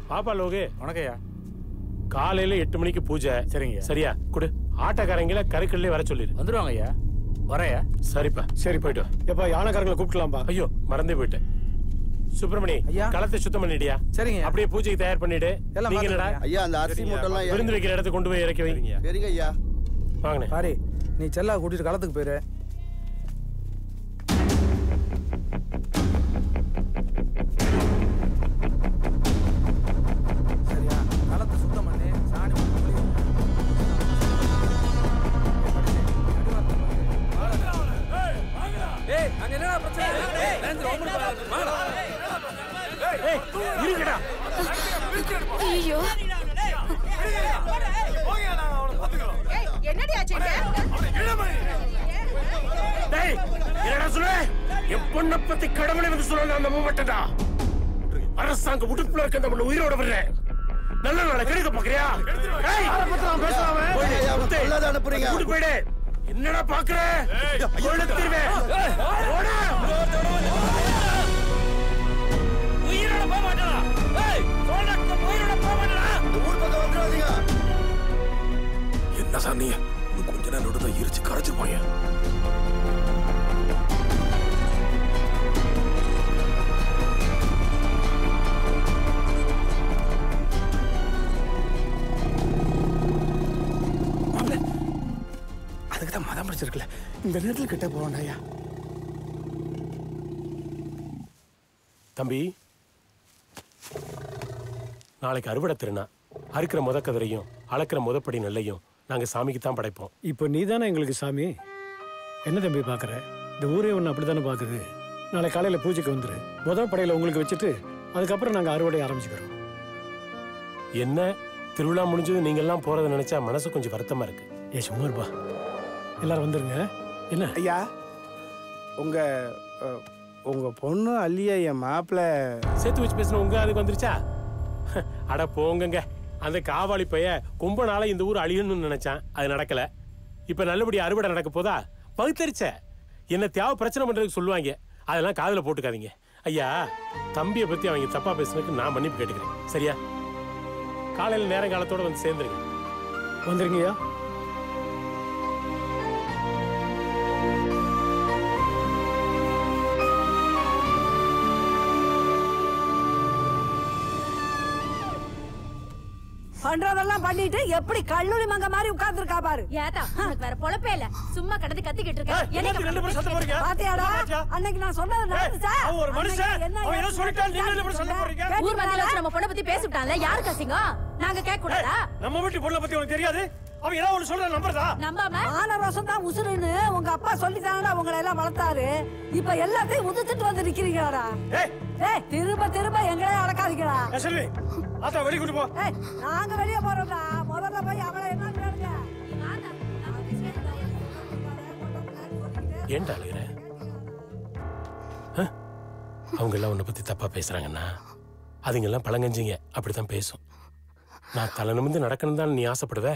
பாப்பா லோகு வணக்கம்யா காலையில எட்டு மணிக்கு பூஜை சரிங்க சரியா குடு ஆட்டக்காரங்கள கருக்கல்லே வர சொல்லிரு வந்துருவாங்க ஐயா வரையா சரிப்பா சரி போயிட்டு வா. எப்பா யானைக்காரங்களை கூப்பிடலாம்பா ஐயோ மறந்தே போயிட்டேன் சுப்பிரமணி ஐயா. களத்தை சுத்தம் பண்ணிடியா சரிங்க அப்படியே பூஜைக்கு தயார் பண்ணிடு எல்லாம் நீங்க என்னடா பார்த்துக்கோங்க. ஐயா அந்த அரிசி மூட்டைலாம் ஏன் விருந்து வைக்கிற இடத்துக்கு கொண்டு போய் இறக்கி வைங்க சரிங்க ஐயா வாங்கண்ணே பாரி நீ செல்லா கூட்டிட்டு களத்துக்கு போயிரு சரியா களத்தை சுத்தம் பண்ணி சாணி போட்டு வெளியே வை. ஏய் அங்க என்னடா பிரச்சனை ஏய் நேந்திர ஒண்ணும் வாங்கடா ஏய் இருங்கடா ஐயோ என்னடி ஆச்சு டேய் என்னடா சொல்ற என் பொண்ணை பத்தி கடவுளை வந்து சொல்ல அந்த மூமெண்டா அரசாங்க உடுப்புல இருக்க அந்த பொண்ணு உயிரோட விடுறேன் நல்ல நாளை கெடுக்க பாக்குறியா ஏய் போயிடு, ஐயா, அவனை முத்து. கொல்லாத அனுப்புறீங்க. கூட்டிட்டு போயிடு என்னடா பாக்குற கொளுத்திருவேன். போடா. உயிரோட போக மாட்டா ஏய் சோழக்கு உயிரோட போக மாட்டா இந்த ஊர் பக்கம் வந்துடாதீங்க என்ன சாமி இன்னும் கொஞ்ச நேரம் விடுதா எரிச்சு கரைச்சிருப்பாங்க அதுக்கு தான் மதம் பிடிச்சிருக்குல்ல இந்த நேரத்தில் கிட்ட போகண்டாயா தம்பி நாளைக்கு அறுவடை திருநா அறுக்கிற முத கதிரையும் அளக்கிற முதப்படி நெல்லையும் நாங்க சாமிக்கு தான் படைப்போம் இப்போ நீ தானே எங்களுக்கு சாமி என்ன தம்பி பார்க்குற இந்த ஊரே ஒன்று அப்படி தானே பார்க்குது நாளை காலையில் பூஜைக்கு வந்துரு முதல் படையில் உங்களுக்கு வச்சுட்டு அதுக்கப்புறம் நாங்கள் அறுவடை ஆரம்பிச்சுக்கிறோம் என்ன திருவிழா முடிஞ்சது நீங்க எல்லாம் போறதை நினைச்சா மனசு கொஞ்சம் வருத்தமா இருக்கு ஏ சும்மா இருப்பா எல்லாரும் வந்துருங்க என்ன ஐயா உங்க அஹ், உங்க பொண்ணு அல்லியா என் மாப்பிள்ள சேர்த்து வச்சு பேசின உங்க அதுக்கு வந்துருச்சா அட போங்கங்க அந்த காவாளி பைய கும்ப நாள இந்த ஊர் அழியணும்னு நினைச்சான் அது நடக்கல இப்ப நல்லபடி அறுவடை நடக்க போதா பகுத்தறிச்ச என்ன தேவை பிரச்சனை பண்றதுக்கு சொல்லுவாங்க அதெல்லாம் காதுல போட்டுக்காதீங்க ஐயா தம்பியை பத்தி அவங்க தப்பா பேசுனதுக்கு நான் மன்னிப்பு கேட்டுக்கிறேன் சரியா காலையில நேரங்காலத்தோட வந்து சேர்ந்துருங்க வந்துருங்கய்யா பண்றதெல்லாம் பண்ணிட்டு எப்படி கல்லூரி மங்க மாதிரி உட்கார்ந்துருக்கா பாரு ஏதா உனக்கு வேற பொழப்பே இல்ல சும்மா கடந்து கத்திக்கிட்டு இருக்க ஏய், என்னத்துக்கு ரெண்டு பேரும் சத்தம் போடுறீங்க? பாத்தியாடா பாத்தியா? அன்னைக்கு நான் சொன்னது நடந்துச்சா அவன் ஒரு மனுஷன். அன்னைக்கு என்ன அவன் ஏதோ ஏதுன்னு சொல்லிட்டான், நீங்க என்ன இப்படி கேட்டு சண்டை போடுறீங்க? கேட்டு ஊர் மத்தியில வச்சு நம்ம பொண்ணை பத்தி பேசிவிட்டான்ல யாருக்கு அசிங்கம் நாங்க கேட்க கூடாதா நம்ம வீட்டு பொண்ணை பத்தி உனக்கு தெரியாது அவன் ஏதாவது ஒண்ணு சொல்ற நம்புறதா நம்பாம மான ரோசம் தான் உசுருன்னு உங்க அப்பா சொல்லி தானடா உங்களை எல்லாம் வளர்த்தாரு இப்ப எல்லாத்தையும் உதிச்சிட்டு வந்து நிக்கிறீங்களாடா ஏய் ஏய் திரும்ப திரும்ப எங்களே அடக்காதீங்கடா ஏய், செல்வி ஆத்தா வெளிய கூட்டு போ ஏய் நாங்க வெளிய போறோம்டா முதல்ல போய் அவளை என்ன கேளுங்க ஏன்டா அழுகிற அஹ்? அவங்க எல்லாம் உன்னை பத்தி தப்பா பேசுறாங்கன்னா அதுங்க எல்லாம் பழங்கஞ்சிங்க அப்படித்தான் பேசும் நான் தலை நிமிந்து நடக்கணும் தான் நீ ஆசைப்படுவ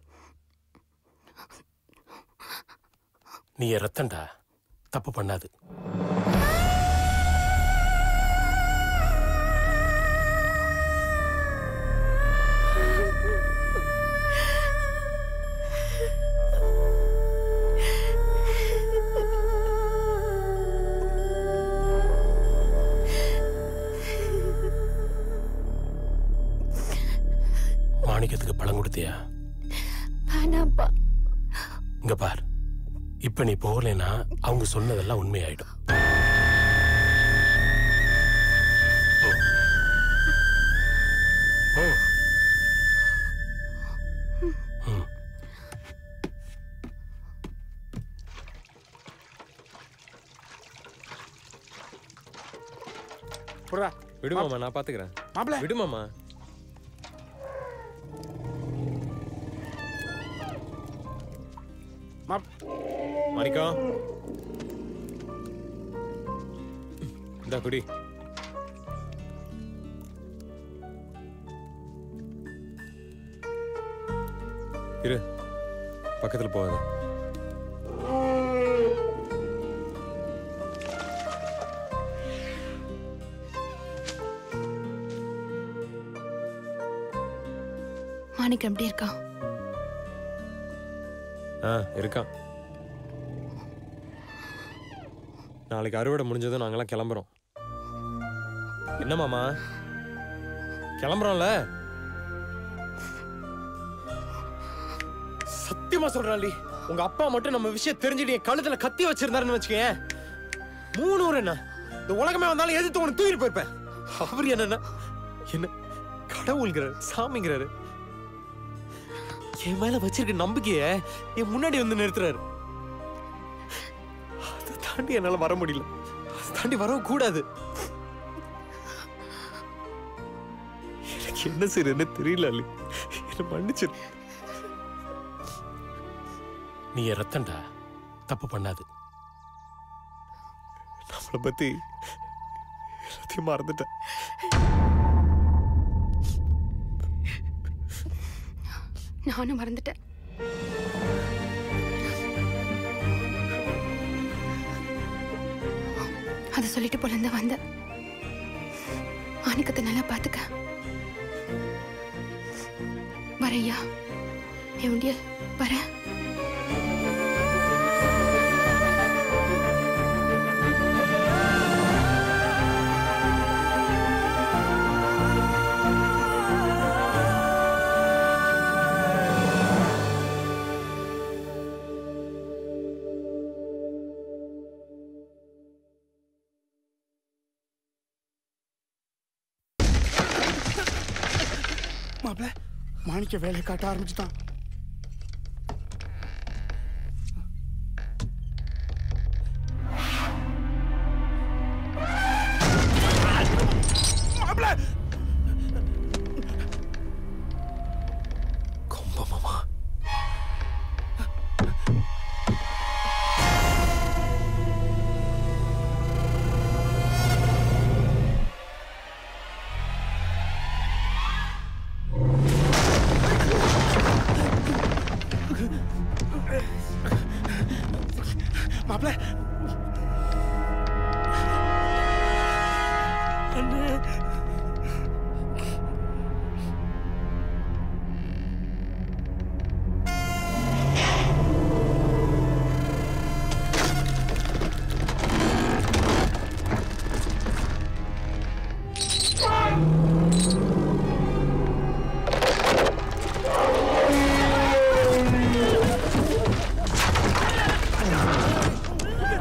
நீ என் ரத்தம்டா தப்பு பண்ணாது மாணிக்கத்துக்கு பழம் கொடுத்தியா வேணாம்ப்பா இங்க பார் இப்ப நீ போகலைன்னா அவங்க சொன்னதெல்லாம் உண்மையாயிடும் போ. போ. ம். புறா விடு மாமா நான் பாத்துக்கிறேன் மாப்பிள்ள விடு மாமா மாப் மாணிக்கம் இந்தா குடி இரு பக்கத்துல போகாத மாணிக்கம் எப்படி இருக்கான் ஆ இருக்கான் நாளைக்கு அறுவடை முடிஞ்சதும் நாங்கெல்லாம் கிளம்புறோம் என்ன மாமா கிளம்புறோம்ல சத்தியமா சொல்றாளி உங்க அப்பா மட்டும் நம்ம விஷயம் தெரிஞ்சுட்டு என் கழுத்துல கத்தி வச்சிருந்தாருன்னு வச்சுக்கேன் மூணு ஊர் என்ன இந்த உலகமே வந்தாலும் எதிர்த்து உனக்கு தூக்கிட்டு போயிருப்பேன் அவர் என்னன்னா என்ன கடவுள்கிறாரு சாமிங்கிறாரு என் மேல வச்சிருக்க நம்பிக்கைய என் முன்னாடி வந்து நிறுத்துறாரு அதை தாண்டி என்னால வர முடியல அதை தாண்டி வரவும் கூடாது எனக்கு என்ன செய்யறதுன்னு தெரியல அலி என்ன மன்னிச்சிரு நீ என் ரத்தன்டா தப்பு பண்ணாது நம்மளை பத்தி எல்லாத்தையும் மறந்துட்டேன் நானும் மறந்துட்டேன் அதை சொல்லிட்டு போல இருந்து வந்த மாணிக்கத்தை நல்லா பாத்துக்க வரையா எவண்டிய வரேன் மாப்பிள்ள மாணிக்க வேலையை காட்ட ஆரம்பிச்சுட்டான் கொம்பமாமா மாப்பிள்ள ஆ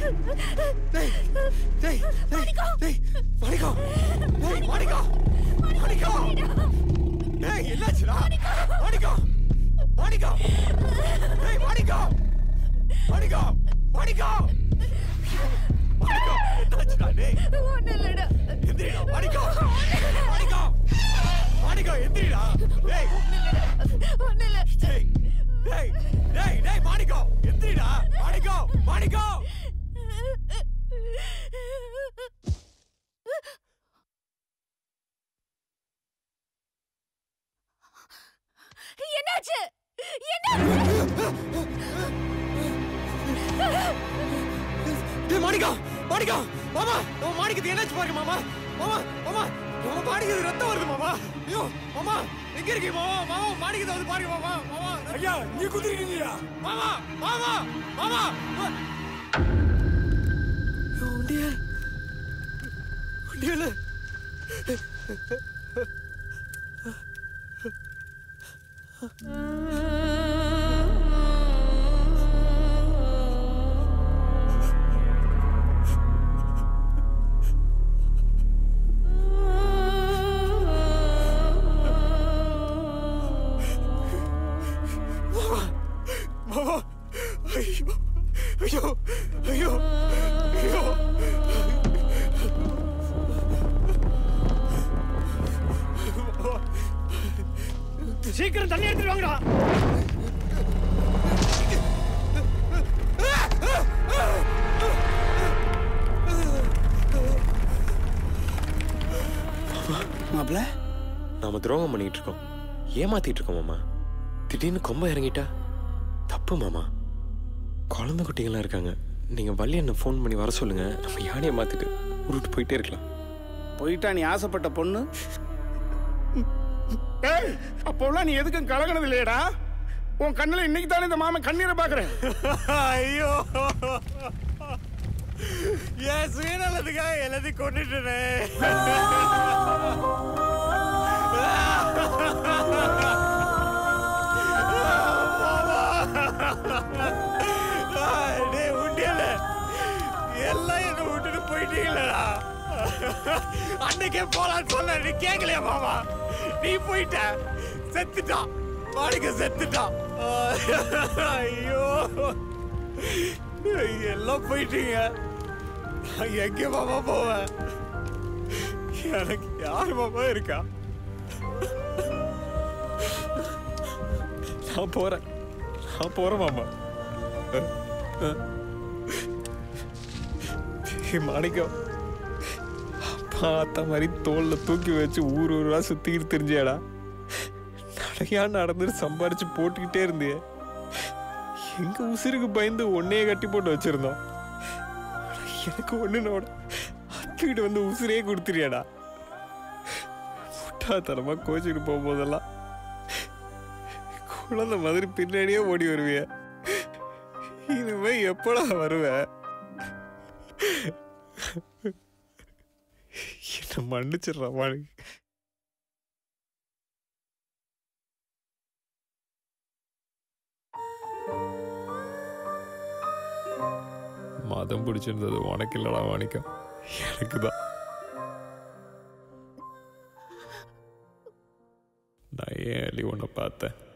டேய் டேய் டேய் டேய் மாணிக்கா டேய் மாணிக்கா மாணிக்கா டேய் என்னாச்சுடா மாணிக்கா மாணிக்கா டேய் மாணிக்கா மாணிக்கா மாணிக்கா மாணிக்கா என்னாச்சுடா டேய் ஒண்ணு இல்லடா எந்திரிடா மாணிக்கா மாணிக்கா மாணிக்கா எந்திரிடா டேய் ஒண்ணு இல்ல டேய் டேய் டேய் டேய் மாணிக்கா எந்திரிடா மாணிக்கா மாணிக்கா என்னாச்சு என்னாச்சு டேய் மாணிக்கா மாணிக்கா மாமா நம்ம மாணிக்கத்து என்னாச்சு பாருங்க மாமா மாமா மாமா நம்ம மாணிக்கத்து ரத்தம் வருது மாமா ஐயோ மாமா எங்க இருக்கீங்க மாமா மாமா மாணிக்கத்தை வந்து பாருங்க மாமா மாமா ஐயா நீ குதிரீங்கயா மாமா மாமா மாமா உண்டியல் உண்டியல் மாமா ஐயோ ஐயோ ஐயோ ஐயோ சீக்கிரம் தண்ணி எடுத்துட்டு வாங்கடா மாப்பிள்ள நாம துரோகம் பண்ணிட்டு இருக்கோம் ஏமாத்திட்டு இருக்கோம் மாமா திடீர்னு கொம்ப இறங்கிட்டா தப்பு மாமா குழந்தை குட்டிங்களாம் இருக்காங்க நீங்க வள்ளி என்ன ஃபோன் பண்ணி வர சொல்லுங்க நம்ம யானையை மாத்திட்டு உருட்டு போயிட்டே இருக்கலாம் போயிட்டா நீ ஆசைப்பட்ட பொண்ணு ஏய் அப்போலாம் நீ எதுக்கும் கலகனது இல்லையடா உன் கண்ணுல இன்னைக்கு தானே இந்த மாமன் கண்ணீரை பாக்குறேன் ஐயோ என் சுயநலத்துக்காக எல்லாத்தையும் கொண்டுட்டேனே டேய் உண்டியல எல்லாம் என்ன விட்டுட்டு போயிட்டீங்களா அன்னைக்கே போலான்னு சொல்ல நீ கேட்கலையா மாமா நீ போயிட்ட செத்துட்டான் மாணிக்க செத்துட்டான் ஐயோ எல்லாம் போயிட்டீங்க நான் எங்க மாமா போவேன் எனக்கு யார் மாமா இருக்கா நான் போறேன் நான் போறேன் மாமா ஏய், மாணிக்கம் பார்த்த மாதிரி தோல்ல தூக்கி வச்சு ஊர் ஊரா சுத்திக்கிட்டு தெரிஞ்சியாடா நடையா நடந்துட்டு சம்பாரிச்சு போட்டுக்கிட்டே இருந்தியே எங்க உசிருக்கு பயந்து ஒன்னையே கட்டி போட்டு வச்சிருந்தோம் ஆனா எனக்கு ஒண்ணுனோட அத்துக்கிட்ட வந்து உசிரே கொடுத்துறியாடா முட்டாத்தனமா கோச்சிட்டு போகும்போதெல்லாம் குழந்தை மாதிரி பின்னாடியே ஓடி வருவிய இனிமே எப்படா வருவ என்ன மன்னிச்சிடுறா வாணி மதம் பிடிச்சிருந்தது உனக்கு இல்லடா வாணிக்கம் எனக்கு தான் நான் ஏன் அலி உன்னை பார்த்தேன்